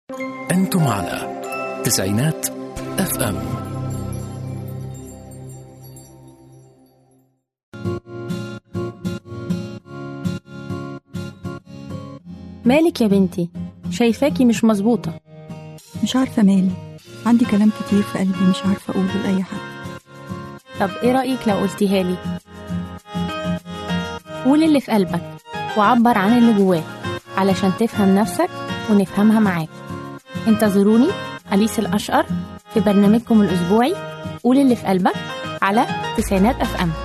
أنتم على تسعينات اف ام مالك يا بنتي شايفاكي مش مظبوطة مش عارفة مالي عندي كلام كتير في قلبي مش عارفة أقوله لأي حد طب ايه رأيك لو قلتيها لي قول اللي في قلبك وعبر عن اللي جواك علشان تفهم نفسك ونفهمها معاك انتظروني أليس الأشقر في برنامجكم الأسبوعي قول اللي في قلبك على تسعينات اف ام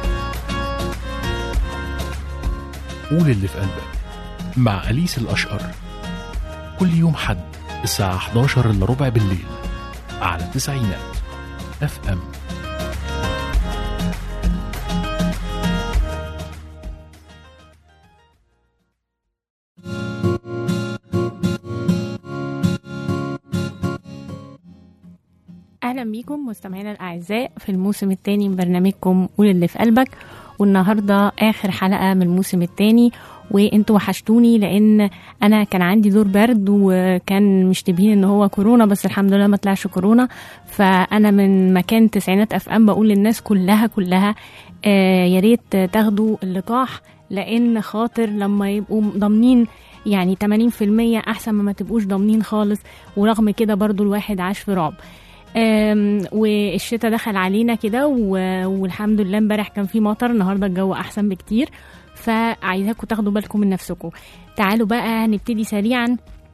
قول اللي في قلبك مع أليس الأشقر كل يوم حد الساعة 11 إلا ربع بالليل على تسعينات اف ام اهلا بيكم مستمعينا الاعزاء في الموسم الثاني من برنامجكم قول اللي في قلبك والنهارده اخر حلقه من الموسم الثاني وانتوا وحشتوني لان انا كان عندي دور برد وكان مشتبهين ان هو كورونا بس الحمد لله ما طلعش كورونا فانا من مكان تسعينات اف ام بقول للناس كلها كلها آه يا ريت تاخدوا اللقاح لان خاطر لما يبقوا ضامنين يعني 80% احسن ما ما تبقوش ضامنين خالص ورغم كده برضو الواحد عاش في رعب أم، والشتاء دخل علينا كده و- والحمد لله امبارح كان في مطر النهارده الجو احسن بكتير فعايزاكم تاخدوا بالكم من نفسكم تعالوا بقى نبتدي سريعا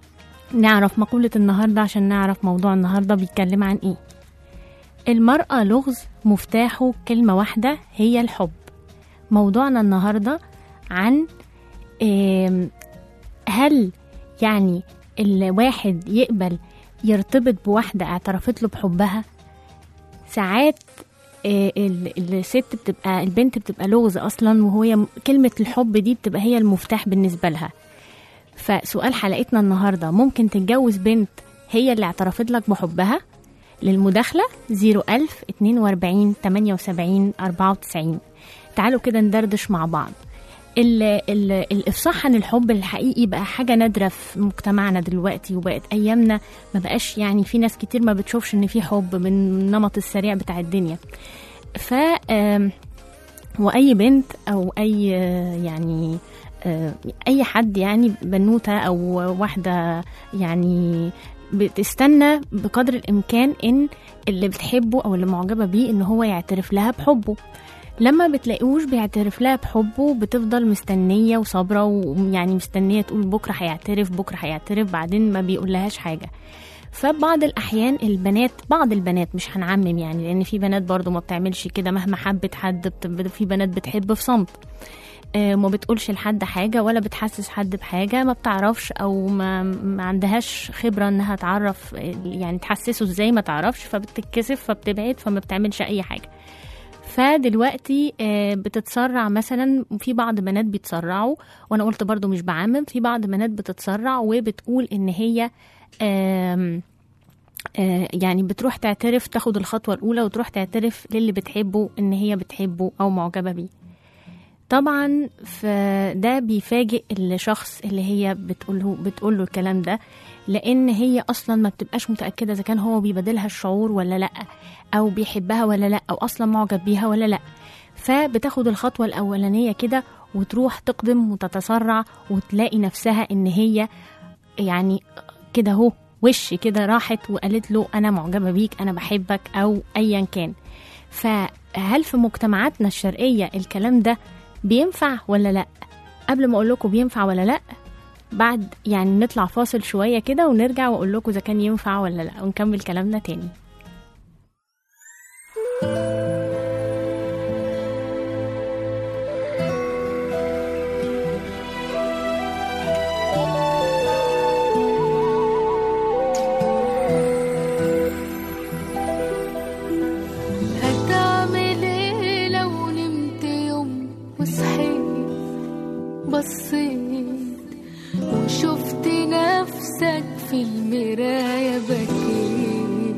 نعرف مقولة النهاردة عشان نعرف موضوع النهاردة بيتكلم عن ايه المرأة لغز مفتاحه كلمة واحدة هي الحب موضوعنا النهاردة عن آم، هل يعني الواحد يقبل يرتبط بواحدة اعترفت له بحبها ساعات آه، ال- الست بتبقى البنت بتبقى لغز اصلا وهي م- كلمة الحب دي بتبقى هي المفتاح بالنسبة لها فسؤال حلقتنا النهاردة ممكن تتجوز بنت هي اللي اعترفت لك بحبها للمداخلة 01000 42 78 94 تعالوا كده ندردش مع بعض ال ال الافصاح عن الحب الحقيقي بقى حاجه نادره في مجتمعنا دلوقتي وبقت ايامنا ما بقاش يعني في ناس كتير ما بتشوفش ان في حب من النمط السريع بتاع الدنيا ف آم، واي بنت او اي آه، يعني آه، اي حد يعني بنوته او واحده يعني بتستنى بقدر الامكان ان اللي بتحبه او اللي معجبه بيه ان هو يعترف لها بحبه لما بتلاقوش بيعترف لها بحبه بتفضل مستنية وصابرة ويعني مستنية تقول بكرة هيعترف بكرة هيعترف بعدين ما بيقولهاش حاجة فبعض الأحيان البنات بعض البنات مش هنعمم يعني لأن في بنات برضو ما بتعملش كده مهما حبت حد بت- في بنات بتحب في صمت آه، ما بتقولش لحد حاجة ولا بتحسس حد بحاجة ما بتعرفش أو ما, ما عندهاش خبرة إنها تعرف يعني تحسسه إزاي ما تعرفش فبتتكسف فبتبعد فما بتعملش أي حاجة فدلوقتي آه، بتتسرع مثلا في بعض بنات بيتسرعوا وانا قلت برضو مش بعمم في بعض بنات بتتسرع وبتقول ان هي آم، آه، يعني بتروح تعترف تاخد الخطوة الأولى وتروح تعترف للي بتحبه إن هي بتحبه أو معجبة بيه طبعا فده بيفاجئ الشخص اللي هي بتقوله بتقوله الكلام ده لان هي اصلا ما بتبقاش متاكده اذا كان هو بيبادلها الشعور ولا لا او بيحبها ولا لا او اصلا معجب بيها ولا لا فبتاخد الخطوه الاولانيه كده وتروح تقدم وتتسرع وتلاقي نفسها ان هي يعني كده اهو وش كده راحت وقالت له انا معجبه بيك انا بحبك او ايا كان فهل في مجتمعاتنا الشرقيه الكلام ده بينفع ولا لا قبل ما اقول لكم بينفع ولا لا بعد يعني نطلع فاصل شويه كده ونرجع واقول لكم اذا كان ينفع ولا لا ونكمل كلامنا تاني هتعمل ايه لو نمت يوم وصحيت بصيت وشفت نفسك في المراية بكيت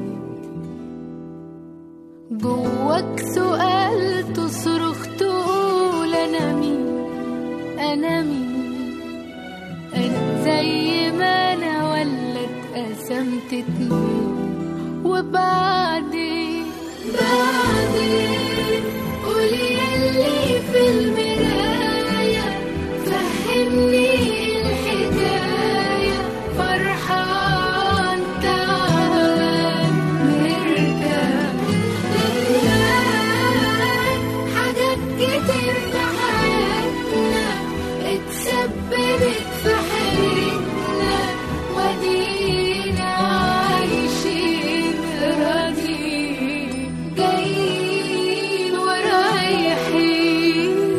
جواك سؤال تصرخ تقول انا مين انا مين انا زي ما انا ولا اتأذيت ابتسمت اتنين وبعدين بعدين قولي يلي في المراية فهمني الحكاية فرحان تعال نرجع لله حاجات كتير في حياتنا اتثبتت في حياتنا ودينا عايشين راضيين جايين ورايحين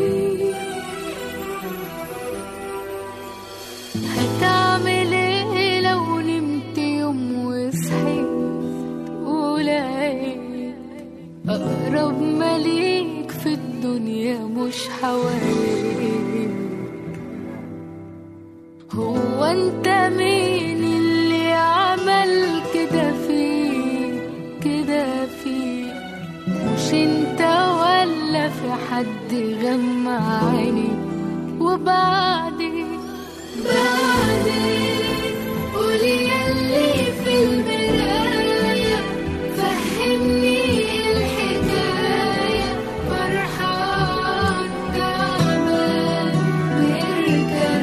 هتعمل ايه لو نمت يوم وصحيت ولقيت أقرب مليك في الدنيا مش حواليك هو انت مين اللي عمل كده فيك كده فيك مش انت ولا في حد غمى عينيك وبعدين بعدين قولي يلي في المراية فهمني الحكاية فرحان تعبان نرجع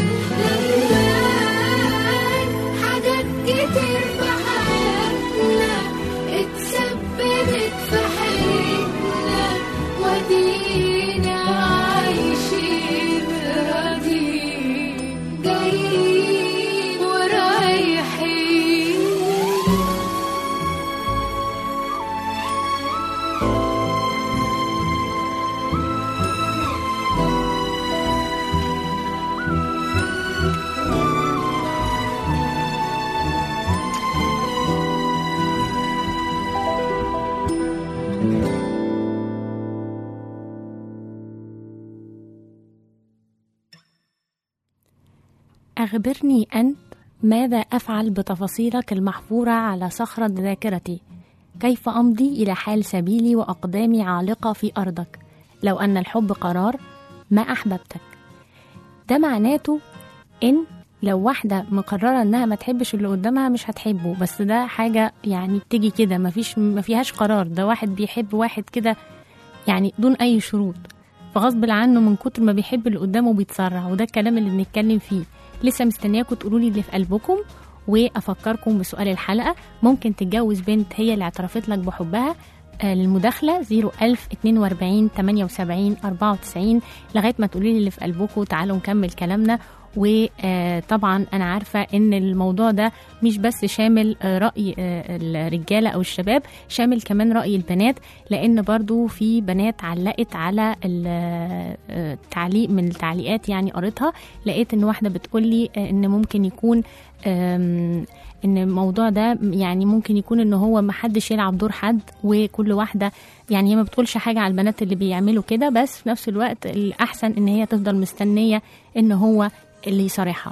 لله حاجات كتير في حياتنا اتثبتت في حياتنا ودينا عايشين راضيين جايين ورايحين أخبرني أنت ماذا أفعل بتفاصيلك المحفورة على صخرة ذاكرتي كيف أمضي إلى حال سبيلي وأقدامي عالقة في أرضك لو أن الحب قرار ما أحببتك ده معناته إن لو واحدة مقررة إنها ما تحبش اللي قدامها مش هتحبه بس ده حاجة يعني بتيجي كده مفيش ما فيهاش قرار ده واحد بيحب واحد كده يعني دون أي شروط فغصب عنه من كتر ما بيحب اللي قدامه بيتسرع وده الكلام اللي بنتكلم فيه لسه مستنياكم تقولوا لي اللي في قلبكم وافكركم بسؤال الحلقه ممكن تتجوز بنت هي اللي اعترفت لك بحبها آه، للمداخلة 01000 42 78 94 لغاية ما تقولي لي اللي في قلبكم تعالوا نكمل كلامنا وطبعا أنا عارفة إن الموضوع ده مش بس شامل آه، رأي آه، الرجالة أو الشباب شامل كمان رأي البنات لأن برضو في بنات علقت على ال- آه، التعليق من التعليقات يعني قريتها لقيت إن واحدة بتقولي آه، إن ممكن يكون آم، ان الموضوع ده يعني ممكن يكون ان هو ما حدش يلعب دور حد وكل واحده يعني هي ما بتقولش حاجه على البنات اللي بيعملوا كده بس في نفس الوقت الاحسن ان هي تفضل مستنيه ان هو اللي يصارحها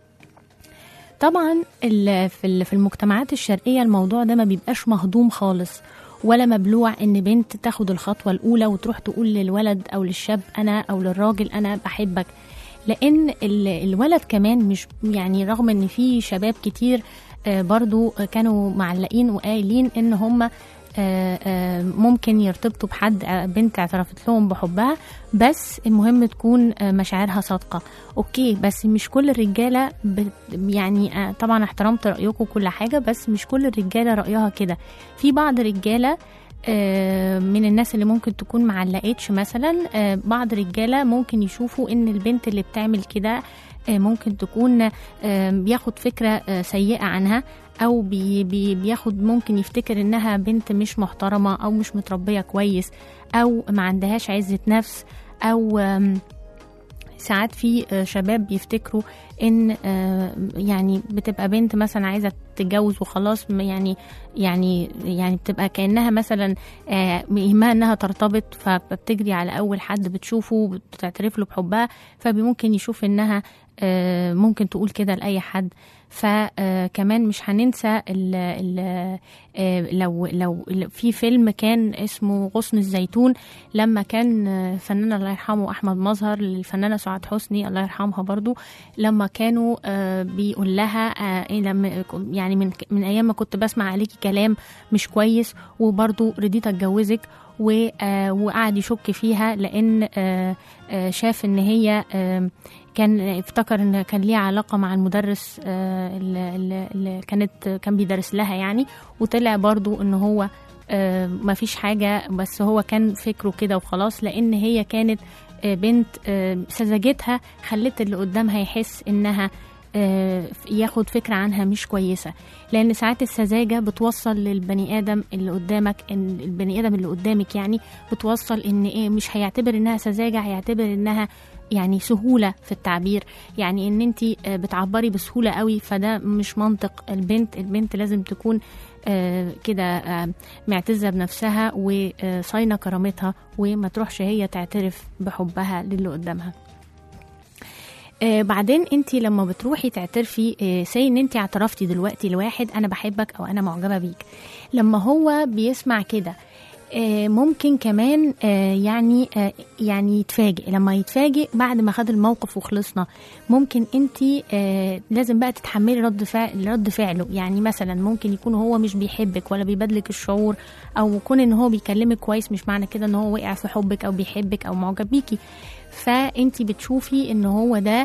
طبعا ال- في ال- في المجتمعات الشرقيه الموضوع ده ما بيبقاش مهضوم خالص ولا مبلوع ان بنت تاخد الخطوه الاولى وتروح تقول للولد او للشاب انا او للراجل انا بحبك لان ال- الولد كمان مش يعني رغم ان في شباب كتير آه، برضو كانوا معلقين وقايلين ان هم آه، آه، ممكن يرتبطوا بحد آه، بنت اعترفت لهم بحبها بس المهم تكون آه، مشاعرها صادقه اوكي بس مش كل الرجاله بت- يعني آه، طبعا احترمت رايكم كل حاجه بس مش كل الرجاله رايها كده في بعض الرجاله آه، من الناس اللي ممكن تكون معلقتش مثلا آه، بعض الرجاله ممكن يشوفوا ان البنت اللي بتعمل كده آه، ممكن تكون آه، بياخد فكره آه، سيئه عنها او بي بي بياخد ممكن يفتكر انها بنت مش محترمه او مش متربيه كويس او ما عندهاش عزه نفس او آم، ساعات في آه، شباب بيفتكروا ان آه، يعني بتبقى بنت مثلا عايزه تتجوز وخلاص م- يعني يعني يعني بتبقى كانها مثلا آه، يهمها انها ترتبط فبتجري على اول حد بتشوفه بتعترف له بحبها فممكن يشوف انها آه، ممكن تقول كده لاي حد فكمان مش هننسى ال ال آه، لو لو في فيلم كان اسمه غصن الزيتون لما كان آه، فنان الله يرحمه احمد مظهر للفنانه سعاد حسني الله يرحمها برضو لما كانوا آه، بيقول لها آه، إيه لما يعني من من ايام ما كنت بسمع عليكي كلام مش كويس وبرضو رضيت اتجوزك و- آه، وقعد يشك فيها لان آه، آه، شاف ان هي آه، كان افتكر ان كان ليها علاقه مع المدرس آه، اللي- اللي اللي كانت كان بيدرس لها يعني وطلع برضو ان هو آه، مفيش حاجه بس هو كان فكره كده وخلاص لان هي كانت آه، بنت آه، سذاجتها خلت اللي قدامها يحس انها آه، ياخد فكرة عنها مش كويسة لأن ساعات السذاجة بتوصل للبني آدم اللي قدامك إن البني آدم اللي قدامك يعني بتوصل إن إيه مش هيعتبر إنها سذاجة هيعتبر إنها يعني سهولة في التعبير يعني إن أنت بتعبري بسهولة قوي فده مش منطق البنت البنت لازم تكون آه، كده آه، معتزة بنفسها وصاينة كرامتها وما تروحش هي تعترف بحبها للي قدامها آه بعدين انت لما بتروحي تعترفي آه سي ان انت اعترفتي دلوقتي لواحد انا بحبك او انا معجبه بيك لما هو بيسمع كده آه ممكن كمان آه يعني آه يعني يتفاجئ لما يتفاجئ بعد ما خد الموقف وخلصنا ممكن انت آه لازم بقى تتحملي رد فعل رد فعله يعني مثلا ممكن يكون هو مش بيحبك ولا بيبادلك الشعور او كون ان هو بيكلمك كويس مش معنى كده ان هو وقع في حبك او بيحبك او معجب بيكي فانت بتشوفي ان هو ده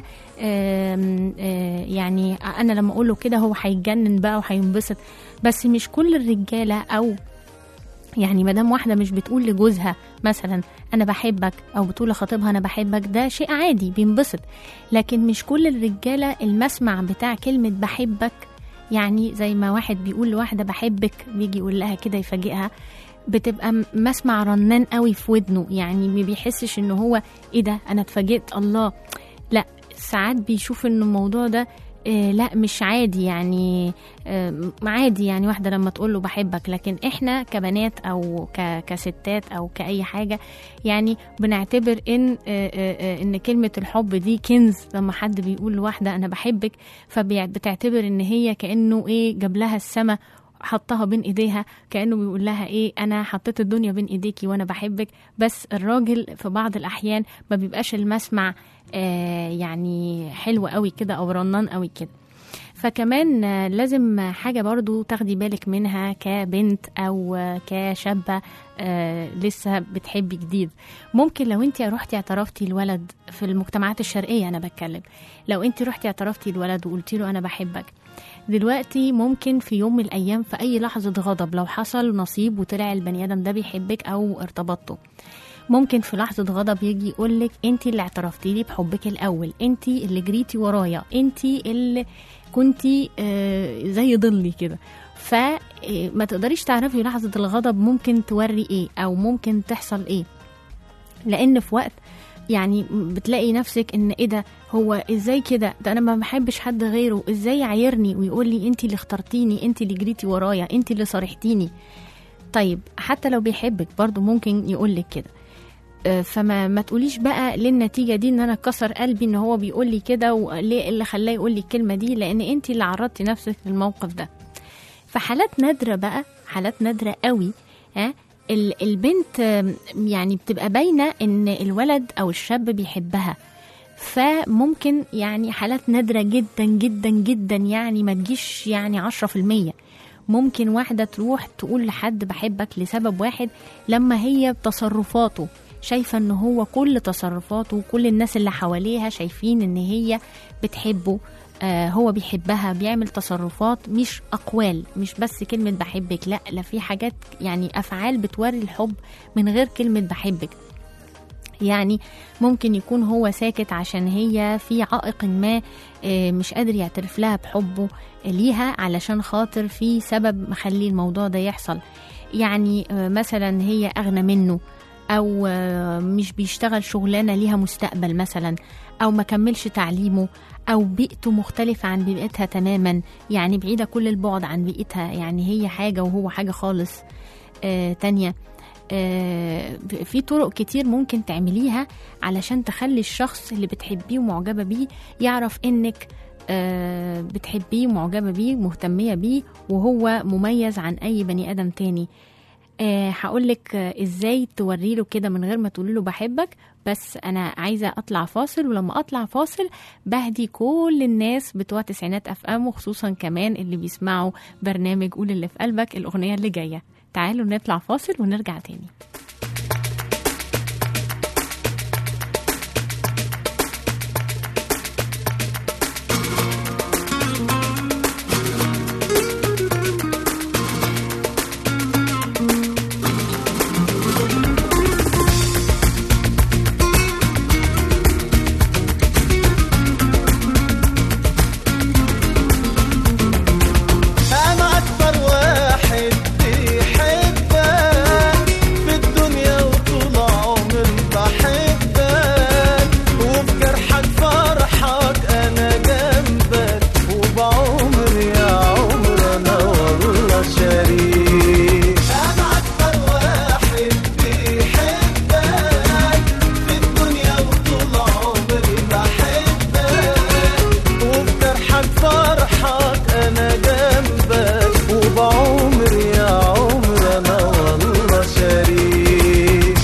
آم، آه، يعني انا لما اقول له كده هو هيتجنن بقى وهينبسط بس مش كل الرجاله او يعني مدام واحده مش بتقول لجوزها مثلا انا بحبك او بتقول لخطيبها انا بحبك ده شيء عادي بينبسط لكن مش كل الرجاله المسمع بتاع كلمه بحبك يعني زي ما واحد بيقول لواحده بحبك بيجي يقول لها كده يفاجئها بتبقى م- مسمع رنان قوي في ودنه يعني ما بيحسش ان هو ايه ده انا اتفاجئت الله لا ساعات بيشوف ان الموضوع ده آه لا مش عادي يعني آه عادي يعني واحده لما تقول له بحبك لكن احنا كبنات او ك- كستات او كاي حاجه يعني بنعتبر ان آه آه آه ان كلمه الحب دي كنز لما حد بيقول لواحده انا بحبك فبتعتبر ان هي كانه ايه جاب لها السما حطها بين ايديها كانه بيقول لها ايه انا حطيت الدنيا بين ايديكي وانا بحبك بس الراجل في بعض الاحيان ما بيبقاش المسمع آه يعني حلو قوي كده او رنان قوي كده فكمان آه، لازم حاجة برضو تاخدي بالك منها كبنت أو آه، كشابة آه، لسه بتحبي جديد ممكن لو انت رحتي اعترفتي الولد في المجتمعات الشرقية أنا بتكلم لو انت رحتي اعترفتي الولد وقلتي له أنا بحبك دلوقتي ممكن في يوم من الأيام في أي لحظة غضب لو حصل نصيب وطلع البني آدم ده بيحبك أو ارتبطتوا ممكن في لحظة غضب يجي يقولك انت اللي اعترفتي لي بحبك الأول انت اللي جريتي ورايا انت اللي كنتي آه، زي ضلي كده فما تقدريش تعرفي لحظة الغضب ممكن توري ايه أو ممكن تحصل ايه لأن في وقت يعني بتلاقي نفسك ان ايه ده هو ازاي كده ده انا ما بحبش حد غيره ازاي يعايرني ويقول لي انت اللي اخترتيني انت اللي جريتي ورايا انت اللي صارحتيني طيب حتى لو بيحبك برضو ممكن يقول لك كده آه، فما ما تقوليش بقى للنتيجه دي ان انا كسر قلبي ان هو بيقول لي كده وليه اللي خلاه يقول لي الكلمه دي لان انت اللي عرضتي نفسك للموقف ده في حالات نادره بقى حالات نادره قوي ها ال- البنت آم، يعني بتبقى باينه ان الولد او الشاب بيحبها فممكن يعني حالات نادره جدا جدا جدا يعني ما تجيش يعني عشرة في المية ممكن واحدة تروح تقول لحد بحبك لسبب واحد لما هي بتصرفاته شايفة ان هو كل تصرفاته وكل الناس اللي حواليها شايفين ان هي بتحبه آه هو بيحبها بيعمل تصرفات مش اقوال مش بس كلمة بحبك لا لا في حاجات يعني افعال بتوري الحب من غير كلمة بحبك يعني ممكن يكون هو ساكت عشان هي في عائق ما آه، مش قادر يعترف لها بحبه ليها علشان خاطر في سبب مخلي الموضوع ده يحصل يعني آه، مثلا هي أغنى منه أو آه، مش بيشتغل شغلانة ليها مستقبل مثلا أو ما كملش تعليمه أو بيئته مختلفة عن بيئتها تماما يعني بعيدة كل البعد عن بيئتها يعني هي حاجة وهو حاجة خالص آه تانية آه، في طرق كتير ممكن تعمليها علشان تخلي الشخص اللي بتحبيه ومعجبة بيه يعرف انك آه، بتحبيه ومعجبة بيه مهتمية بيه وهو مميز عن أي بني آدم تاني آه، هقولك آه، ازاي توري له كده من غير ما تقولي له بحبك بس انا عايزه اطلع فاصل ولما اطلع فاصل بهدي كل الناس بتوع تسعينات اف ام وخصوصا كمان اللي بيسمعوا برنامج قول اللي في قلبك الاغنيه اللي جايه تعالوا نطلع فاصل ونرجع تاني أنا أكتر واحد بيحبك في الدنيا وطول عمري بحبك وفي جرحك فرحك أنا جنبك وبعمري يا عمر أنا والله شريك أنا أكتر واحد بيحبك في الدنيا وطول عمري بحبك وفي جرحك فرحك انا جنبك وبعمري يا عمر انا والله شريك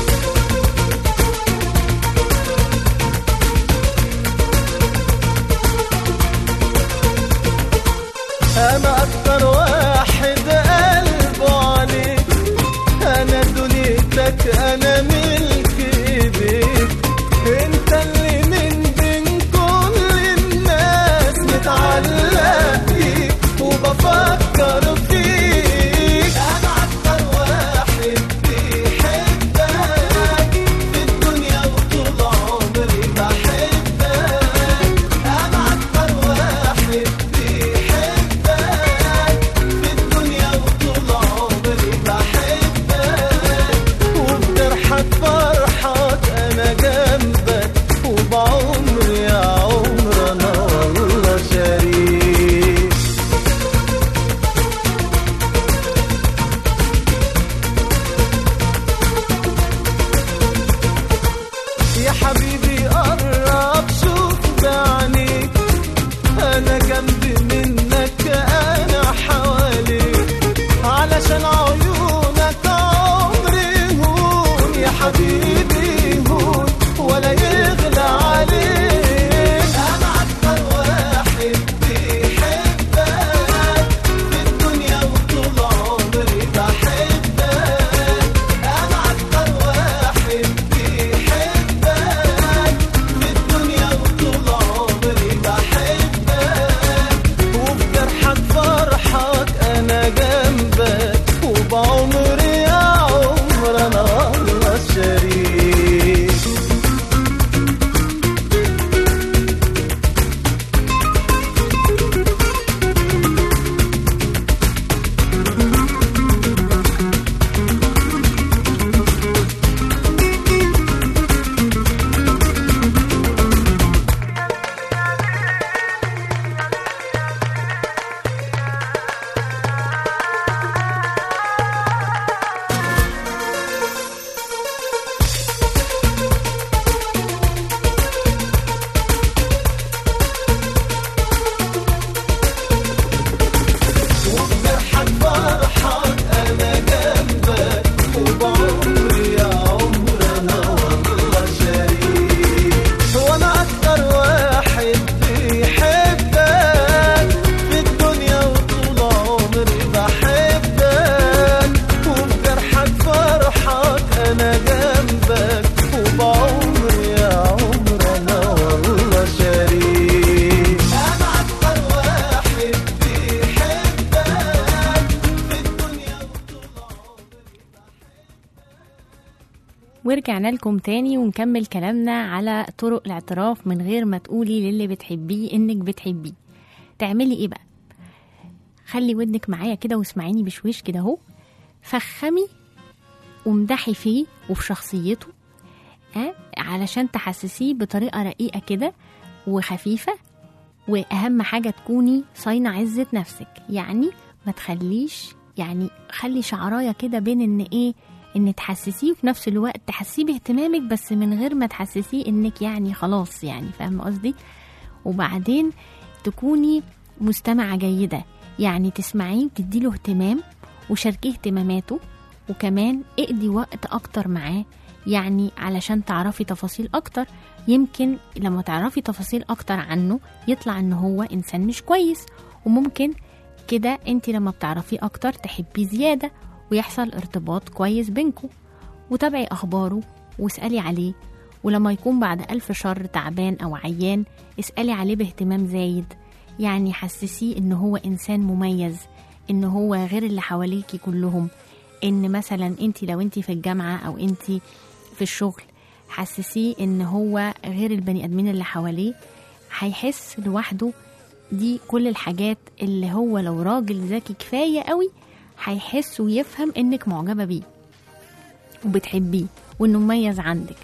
انا اكتر واحد قلبه عليك انا دنيتك انا ملك ايديك انت اللي من بين كل الناس متعلق بيك وبفكر فيك انا اكتر واحد بيحبك في الدنيا وطول عمري بحبك انا اكتر واحد بيحبك في الدنيا وطول عمري بحبك وبجرحك فرحك انا جنبك وبعمري يا عمر انا والله شريك يا حبيبي قرب شوف بعينيك انا جنبي منك انا حواليك علشان عيونك عمري هون يا حبيبي هون ولا يغلى عليك انا اكتر واحد بيحبك في الدنيا وطول عمري بحبك انا اكتر واحد بيحبك في الدنيا وطول عمري بحبك وفي جرحك فرحك انا جنبك وبعمري يا عمر انا والله شريك وفي جرحك فرحك انا جنبك وبعمري يا عمر انا والله شريك وانا اكتر واحد بيحبك في الدنيا وطول عمري بحبك وفي جرحك فرحك انا جنبك وبعمري يا عمر انا والله شريك انا اكتر واحد بيحبك في الدنيا وطول عمري ورجعنا لكم تاني ونكمل كلامنا على طرق الاعتراف من غير ما تقولي للي بتحبيه انك بتحبيه تعملي ايه بقى خلي ودنك معايا كده واسمعيني بشويش كده اهو فخمي وامدحي فيه وفي شخصيته ها علشان تحسسيه بطريقه رقيقه كده وخفيفه واهم حاجه تكوني صاينه عزه نفسك يعني ما تخليش يعني خلي شعرايه كده بين ان ايه ان تحسسيه وفي نفس الوقت تحسيه باهتمامك بس من غير ما تحسسيه انك يعني خلاص يعني فاهمه قصدي وبعدين تكوني مستمعة جيدة يعني تسمعيه وتديله اهتمام وشاركيه اهتماماته وكمان اقضي وقت اكتر معاه يعني علشان تعرفي تفاصيل اكتر يمكن لما تعرفي تفاصيل اكتر عنه يطلع ان هو انسان مش كويس وممكن كده انت لما بتعرفيه اكتر تحبيه زيادة ويحصل ارتباط كويس بينكم وتابعي اخباره واسألي عليه ولما يكون بعد ألف شر تعبان أو عيان اسألي عليه باهتمام زايد يعني حسسيه إن هو إنسان مميز إن هو غير اللي حواليكي كلهم إن مثلا أنت لو أنت في الجامعة أو أنت في الشغل حسسيه إن هو غير البني آدمين اللي حواليه هيحس لوحده دي كل الحاجات اللي هو لو راجل ذكي كفاية قوي هيحس ويفهم إنك معجبة بيه وبتحبيه وإنه مميز عندك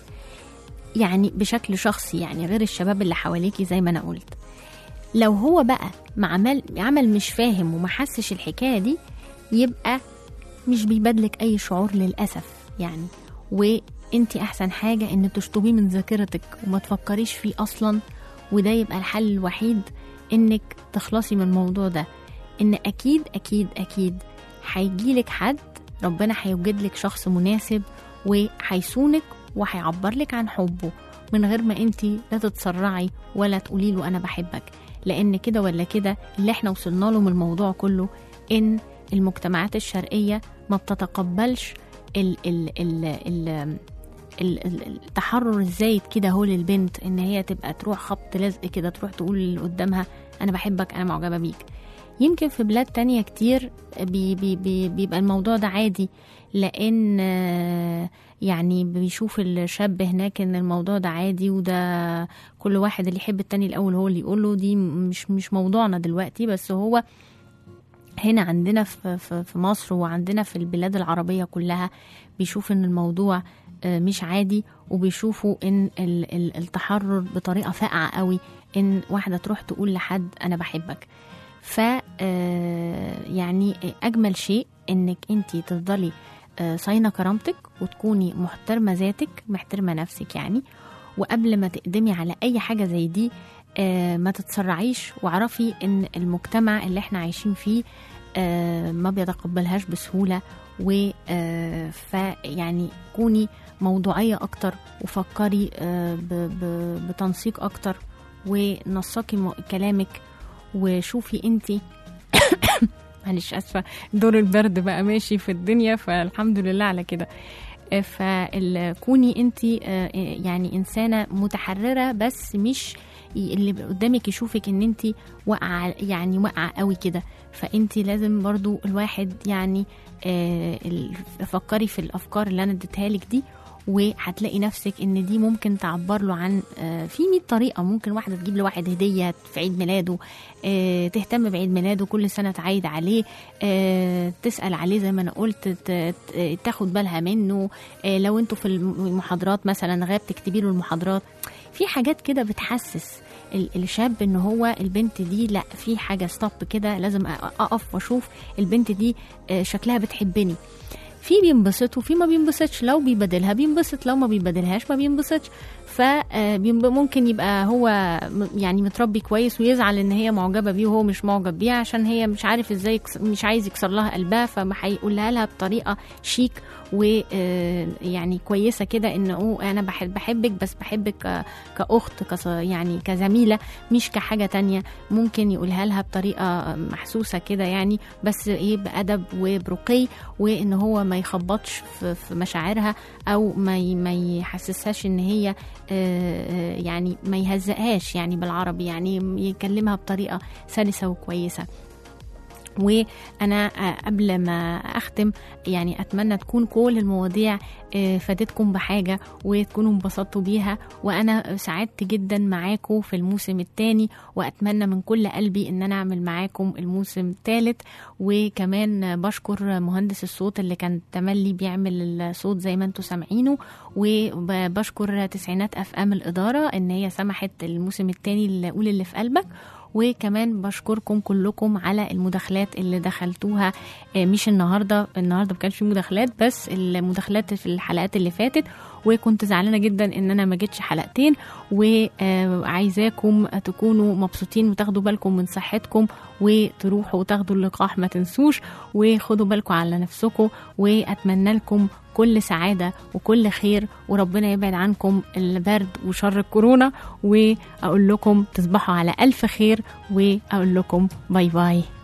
يعني بشكل شخصي يعني غير الشباب اللي حواليكي زي ما انا قلت لو هو بقى ما عمل عمل مش فاهم وما حسش الحكايه دي يبقى مش بيبادلك اي شعور للاسف يعني وانت احسن حاجه ان تشطبيه من ذاكرتك وما تفكريش فيه اصلا وده يبقى الحل الوحيد انك تخلصي من الموضوع ده ان اكيد اكيد اكيد هيجيلك حد ربنا هيوجد لك شخص مناسب وهيصونك وهيعبر لك عن حبه من غير ما انت لا تتسرعي ولا تقولي له انا بحبك لان كده ولا كده اللي احنا وصلنا له من الموضوع كله ان المجتمعات الشرقيه ما بتتقبلش ال ال ال ال ال- ال- التحرر الزايد كده هو للبنت ان هي تبقى تروح خبط لزق كده تروح تقول اللي قدامها انا بحبك انا معجبه بيك يمكن في بلاد تانية كتير بي بي بي بيبقى الموضوع ده عادي لان آه، يعني بيشوف الشاب هناك ان الموضوع ده عادي وده كل واحد اللي يحب التاني الاول هو اللي يقوله دي مش مش موضوعنا دلوقتي بس هو هنا عندنا في في في مصر وعندنا في البلاد العربية كلها بيشوف ان الموضوع آه، مش عادي وبيشوفوا ان ال- ال- التحرر بطريقة فاقعة قوي ان واحدة تروح تقول لحد انا بحبك ف آه، يعني اجمل شيء انك انت تفضلي آه، صاينه كرامتك وتكوني محترمه ذاتك محترمه نفسك يعني وقبل ما تقدمي على اي حاجه زي دي آه، ما تتسرعيش واعرفي ان المجتمع اللي احنا عايشين فيه آه، ما بيتقبلهاش بسهوله و آه، فيعني كوني موضوعيه اكتر وفكري آه، ب- ب- بتنسيق اكتر ونسقي م- كلامك وشوفي انتي معلش اسفه دور البرد بقى ماشي في الدنيا فالحمد لله على كده فكوني انت يعني انسانه متحرره بس مش ي- اللي قدامك يشوفك ان انت واقعه يعني واقعه قوي كده فانت لازم برضو الواحد يعني آه، ال- فكري في الافكار اللي انا اديتها لك دي وهتلاقي نفسك ان دي ممكن تعبر له عن آه، في 100 طريقه ممكن واحده تجيب لواحد هديه في عيد ميلاده آه، تهتم بعيد ميلاده كل سنه تعايد عليه آه، تسال عليه زي ما انا قلت ت- ت- تاخد بالها منه آه، لو انتوا في المحاضرات مثلا غاب تكتبي له المحاضرات في حاجات كده بتحسس ال- الشاب ان هو البنت دي لا في حاجه ستوب كده لازم أ- اقف واشوف البنت دي آه، شكلها بتحبني في بينبسط وفي ما بينبسطش لو بيبادلها بينبسط لو ما بيبادلهاش ما بينبسطش فممكن يبقى هو م- يعني متربي كويس ويزعل ان هي معجبه بيه وهو مش معجب بيها عشان هي مش عارف ازاي يكس- مش عايز يكسر لها قلبها فما هيقولها لها بطريقه شيك ويعني كويسه كده ان أوه انا بحب بحبك بس بحبك ك- كاخت كص- يعني كزميله مش كحاجه تانية ممكن يقولها لها بطريقه محسوسه كده يعني بس ايه بادب وبرقي وان هو ما يخبطش في في مشاعرها او ما ي- ما يحسسهاش ان هي آه، آه، يعني ما يهزقهاش يعني بالعربي يعني يكلمها بطريقه سلسه وكويسه وانا آه، قبل ما اختم يعني اتمنى تكون كل المواضيع آه، فادتكم بحاجه وتكونوا انبسطتوا بيها وانا سعدت جدا معاكم في الموسم الثاني واتمنى من كل قلبي ان انا اعمل معاكم الموسم الثالث وكمان بشكر مهندس الصوت اللي كان تملي بيعمل الصوت زي ما انتم سامعينه وبشكر تسعينات اف ام الاداره ان هي سمحت الموسم الثاني لقول اللي في قلبك وكمان بشكركم كلكم على المداخلات اللي دخلتوها آه، مش النهارده النهارده ما كانش في مداخلات بس المداخلات في الحلقات اللي فاتت وكنت زعلانه جدا ان انا ما جيتش حلقتين وعايزاكم تكونوا مبسوطين وتاخدوا بالكم من صحتكم وتروحوا وتاخدوا اللقاح ما تنسوش وخدوا بالكم على نفسكم واتمنى لكم كل سعاده وكل خير وربنا يبعد عنكم البرد وشر الكورونا واقول لكم تصبحوا على الف خير واقول لكم باي باي